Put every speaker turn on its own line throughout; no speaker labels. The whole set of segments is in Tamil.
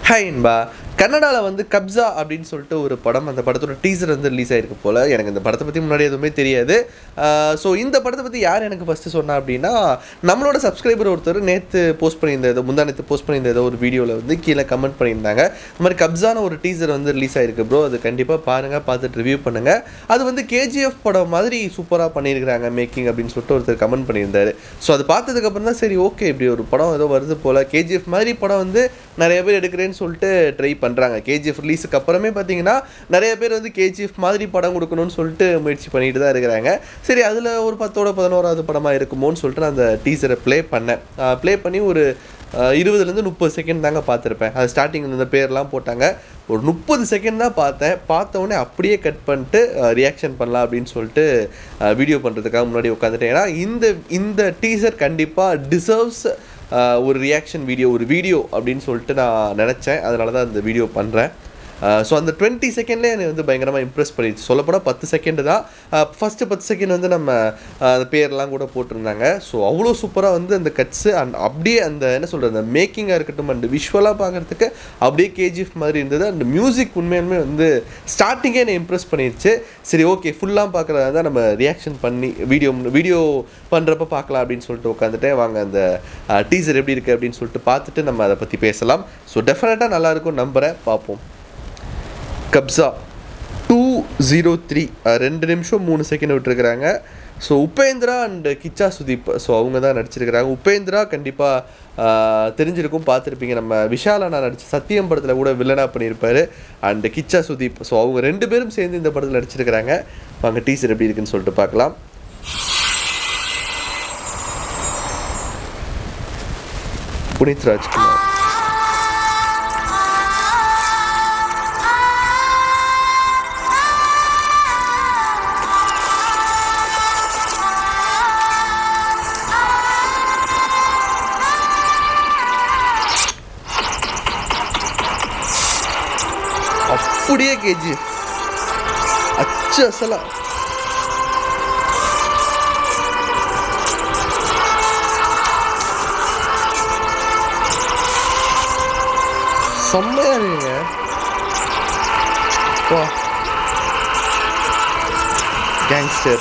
ஹாய் இன்பா கன்னடாவில் வந்து கப்ஸா அப்படின்னு சொல்லிட்டு ஒரு படம் அந்த படத்தோட டீசர் வந்து ரிலீஸ் ஆயிருக்கு போல் எனக்கு இந்த படத்தை பற்றி முன்னாடி எதுவுமே தெரியாது ஸோ இந்த படத்தை பற்றி யார் எனக்கு ஃபஸ்ட்டு சொன்னா அப்படின்னா நம்மளோட சப்ஸ்கிரைபர் ஒருத்தர் நேற்று போஸ்ட் பண்ணியிருந்த ஏதோ முந்தா நேற்று போஸ்ட் பண்ணியிருந்த ஏதோ ஒரு வீடியோவில் வந்து கீழே கமெண்ட் பண்ணியிருந்தாங்க இந்த மாதிரி கப்ஸான ஒரு டீசர் வந்து ரிலீஸ் ஆயிருக்கு ப்ரோ அது கண்டிப்பாக பாருங்கள் பார்த்துட்டு ரிவ்யூ பண்ணுங்கள் அது வந்து கேஜிஎஃப் படம் மாதிரி சூப்பராக பண்ணியிருக்கிறாங்க மேக்கிங் அப்படின்னு சொல்லிட்டு ஒருத்தர் கமெண்ட் பண்ணியிருந்தாரு ஸோ அது பார்த்ததுக்கப்புறம் தான் சரி ஓகே இப்படி ஒரு படம் ஏதோ வருது போல் கேஜிஎஃப் மாதிரி படம் வந்து நிறைய பேர் எடுக்கிறேன்னு சொல்லிட்டு ட்ரை பண்ணுறாங்க கேஜிஎஃப் ரிலீஸுக்கு அப்புறமே பார்த்தீங்கன்னா நிறைய பேர் வந்து கேஜிஎஃப் மாதிரி படம் கொடுக்கணும்னு சொல்லிட்டு முயற்சி பண்ணிட்டு தான் இருக்கிறாங்க சரி அதில் ஒரு பத்தோட பதினோராவது படமாக இருக்குமோன்னு சொல்லிட்டு நான் அந்த டீசரை ப்ளே பண்ணேன் ப்ளே பண்ணி ஒரு அஹ், இருபதுலேருந்து முப்பது செகண்ட் தாங்க பார்த்துருப்பேன் அது ஸ்டார்டிங்கில் இந்த பேர்லாம் போட்டாங்க ஒரு முப்பது செகண்ட் தான் பார்த்தேன் பார்த்த உடனே அப்படியே கட் பண்ணிட்டு ரியாக்ஷன் பண்ணலாம் அப்படின்னு சொல்லிட்டு வீடியோ பண்ணுறதுக்காக முன்னாடி உட்காந்துட்டேன் ஏன்னா இந்த இந்த டீசர் கண்டிப்பாக டிசர்வ்ஸ் ஒரு ரியாக்ஷன் வீடியோ ஒரு வீடியோ அப்படின்னு சொல்லிட்டு நான் நினச்சேன் அதனால தான் அந்த வீடியோ பண்ணுறேன் ஸோ அந்த டுவெண்ட்டி செகண்ட்லேயே என்னை வந்து பயங்கரமாக இம்ப்ரெஸ் பண்ணிடுச்சு சொல்லப்போனால் பத்து செகண்ட் தான் ஃபஸ்ட்டு பத்து செகண்ட் வந்து நம்ம அஹ், அந்த பேர்லாம் கூட போட்டிருந்தாங்க ஸோ அவ்வளோ சூப்பராக வந்து அந்த கட்ஸு அண்ட் அப்படியே அந்த என்ன சொல்கிறது அந்த மேக்கிங்காக இருக்கட்டும் அண்ட் விஷுவலாக பார்க்குறதுக்கு அப்படியே கேஜிஎஃப் மாதிரி இருந்தது அண்ட் மியூசிக் உண்மையாலுமே வந்து ஸ்டார்டிங்கே என்னை இம்ப்ரெஸ் பண்ணிடுச்சு சரி ஓகே ஃபுல்லாக பார்க்குறதா இருந்தால் நம்ம ரியாக்ஷன் பண்ணி வீடியோ வீடியோ பண்ணுறப்ப பார்க்கலாம் அப்படின்னு சொல்லிட்டு உட்காந்துட்டேன் வாங்க அந்த டீசர் எப்படி இருக்குது அப்படின்னு சொல்லிட்டு பார்த்துட்டு நம்ம அதை பற்றி பேசலாம் ஸோ டெஃபினட்டாக நல்லாயிருக்கும் நம்புகிறேன் பார்ப்போம் கப்ஸா டூ ஜீரோ த்ரீ ரெண்டு நிமிஷம் மூணு செகண்ட் விட்டுருக்குறாங்க so Upendra and Kichcha Sudeep so அவங்க தான் நடிச்சிருக்கிறாங்க உபேந்திரா கண்டிப்பாக தெரிஞ்சிருக்கும் பார்த்துருப்பீங்க நம்ம விஷால் அண்ணா நடிச்ச சத்தியம் படத்தில் கூட வில்லனாக பண்ணியிருப்பாரு அண்ட் கிச்சா சுதீப் ஸோ அவங்க ரெண்டு பேரும் சேர்ந்து இந்த படத்தில் நடிச்சிருக்கிறாங்க வாங்க டீசர் எப்படி இருக்குன்னு சொல்லிட்டு பார்க்கலாம் புனித் ராஜ்குமார் அப்படியே கேஜி அச்சு அசலா செம்மையா இருக்குங்க வா gangster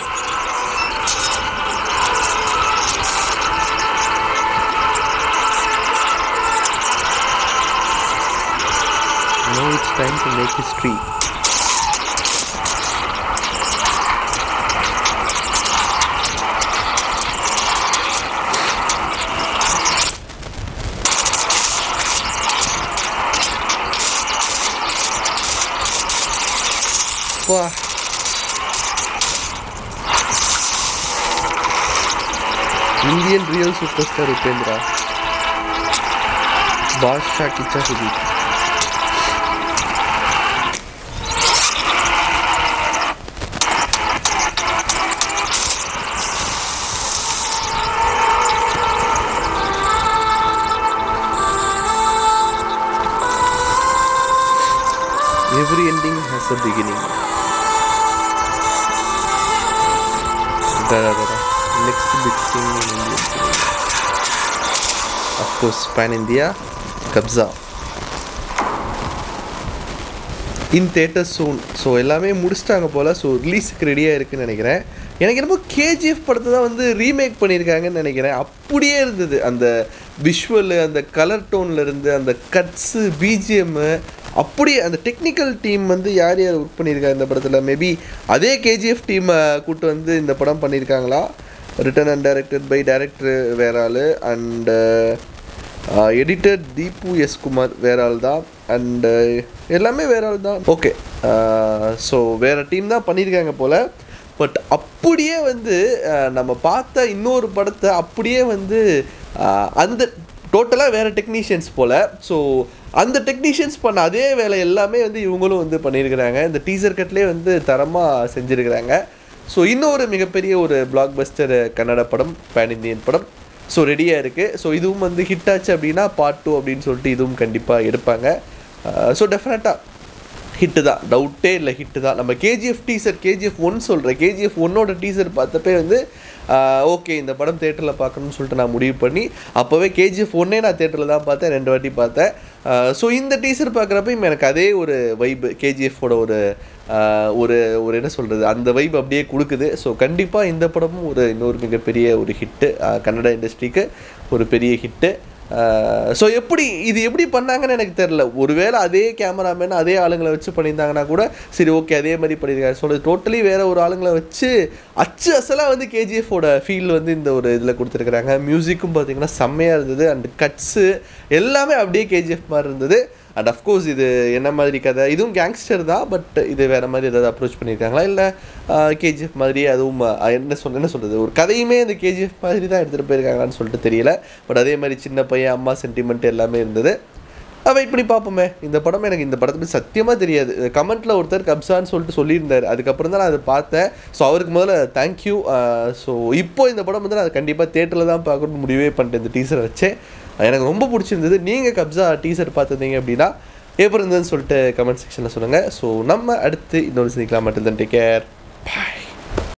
Now it's time to make history. Wah. Indian real superstar Upendra. Badshah Kicha Sudeep. Every ending has a beginning. Da da da da. Next big thing in Indian cinema. Of course, Pan India, Kabza. In theatre soon so எல்லாமே முடிச்சிட்டாங்க போல் ஸோ ரிலீஸுக்கு ரெடியாக இருக்குன்னு நினைக்கிறேன் எனக்கு என்னமோ கேஜிஎஃப் படத்தை தான் வந்து ரீமேக் பண்ணியிருக்காங்கன்னு நினைக்கிறேன் அப்படியே இருந்தது அந்த விஷுவலு அந்த கலர் டோனில் இருந்து அந்த கட்ஸு பிஜிஎம்மு அப்படியே அந்த டெக்னிக்கல் டீம் வந்து யார் யார் ஒர்க் பண்ணியிருக்காங்க இந்த படத்தில் மேபி அதே கேஜிஎஃப் டீமை கூட்டு வந்து இந்த படம் பண்ணியிருக்காங்களா written and directed by director வேற ஆள் and editor Deepu S Kumar வேற ஆள் தான் அண்டு எல்லாமே வேற ஆள் தான் ஓகே ஸோ வேற டீம் தான் பண்ணியிருக்காங்க போல் பட் அப்படியே வந்து அஹ், நம்ம பார்த்த இன்னொரு படத்தை அப்படியே வந்து அஹ், அந்த டோட்டலாக வேறு டெக்னீஷியன்ஸ் போல் ஸோ அந்த டெக்னீஷியன்ஸ் பண்ண அதே வேலை எல்லாமே வந்து இவங்களும் வந்து பண்ணியிருக்கிறாங்க இந்த டீசர் கட்லேயே வந்து தரமாக செஞ்சுருக்கிறாங்க ஸோ இன்னொரு மிகப்பெரிய ஒரு பிளாக் பஸ்டர் கன்னட படம் பேன் இந்தியன் படம் ஸோ ரெடியாக இருக்குது ஸோ இதுவும் வந்து ஹிட் ஆச்சு அப்படின்னா பார்ட் டூ அப்படின்னு சொல்லிட்டு இதுவும் கண்டிப்பாக எடுப்பாங்க ஸோ டெஃபினட்டாக ஹிட்டு தான் டவுட்டே இல்லை ஹிட்டு தான் நம்ம கேஜிஎஃப் டீசர் கேஜிஎஃப் ஒன் சொல்கிறேன் கேஜிஎஃப் ஒன்னோட டீசர் பார்த்தப்பே வந்து ஓகே இந்த படம் தேட்டரில் பார்க்கணும்னு சொல்லிட்டு நான் முடிவு பண்ணி அப்போவே கேஜிஎஃப் ஒன்னே நான் தேட்டரில் தான் பார்த்தேன் ரெண்டு வாட்டி பார்த்தேன் ஸோ இந்த டீசர் பார்க்குறப்ப எனக்கு அதே ஒரு வைப் கேஜிஎஃபோட ஒரு ஆஹ், ஒரு ஒரு என்ன சொல்கிறது அந்த வைப் அப்படியே கொடுக்குது ஸோ கண்டிப்பாக இந்த படமும் ஒரு இன்னொரு மிகப்பெரிய ஒரு ஹிட்டு கன்னட இண்டஸ்ட்ரிக்கு ஒரு பெரிய ஹிட்டு ஸோ எப்படி இது எப்படி பண்ணாங்கன்னு எனக்கு தெரில ஒருவேளை அதே கேமராமேன் அதே ஆளுங்களை வச்சு பண்ணியிருந்தாங்கன்னா கூட சரி ஓகே அதே மாதிரி பண்ணியிருக்காரு ஸோ டோட்டலி வேற ஒரு ஆளுங்களை வச்சு அச்சு அசலாக வந்து கேஜிஎஃபோட ஃபீல் வந்து இந்த ஒரு இதில் கொடுத்துருக்குறாங்க மியூசிக்கும் பார்த்தீங்கன்னா செம்மையாக இருந்தது அண்ட் கட்ஸு எல்லாமே அப்படியே கேஜிஎஃப் மாதிரி இருந்தது அண்ட் அஃப்கோர்ஸ் இது என்ன மாதிரி கதை இதுவும் கேங்ஸ்டர் தான் பட் இது வேறு மாதிரி ஏதாவது அப்ரோச் பண்ணியிருக்காங்களா இல்லை கேஜிஎஃப் மாதிரி அதுவும் அஹ், என்ன சொல் என்ன சொல்கிறது ஒரு கதையுமே இந்த கேஜிஎஃப் மாதிரி தான் எடுத்துகிட்டு போயிருக்காங்களான்னு சொல்லிட்டு தெரியல பட் அதே மாதிரி சின்ன பையன் அம்மா சென்டிமெண்ட் எல்லாமே இருந்தது வெயிட் பண்ணி பார்ப்போமே இந்த படம் எனக்கு இந்த படத்தை பற்றி சத்தியமாக தெரியாது கமெண்ட்டில் ஒருத்தர் கப்சான்னு சொல்லிட்டு சொல்லியிருந்தார் அதுக்கப்புறம் தான் நான் அதை பார்த்தேன் ஸோ அவருக்கு முதல்ல தேங்க்யூ ஸோ இப்போ இந்த படம் வந்து நான் கண்டிப்பாக தேட்டரில் தான் பார்க்கணும்னு முடிவே பண்ணிட்டேன் இந்த டீசரை வச்சேன் எனக்கு ரொம்ப பிடிச்சிருந்தது நீங்கள் கப்ஸா டீசர் பார்த்துருந்தீங்க அப்படின்னா எப்படி இருந்ததுன்னு சொல்லிட்டு கமெண்ட் செக்ஷனில் சொல்லுங்கள் ஸோ நம்ம அடுத்து இன்னொரு சந்திக்கலாம் மட்டும் தான் டேக் கேர் பாய்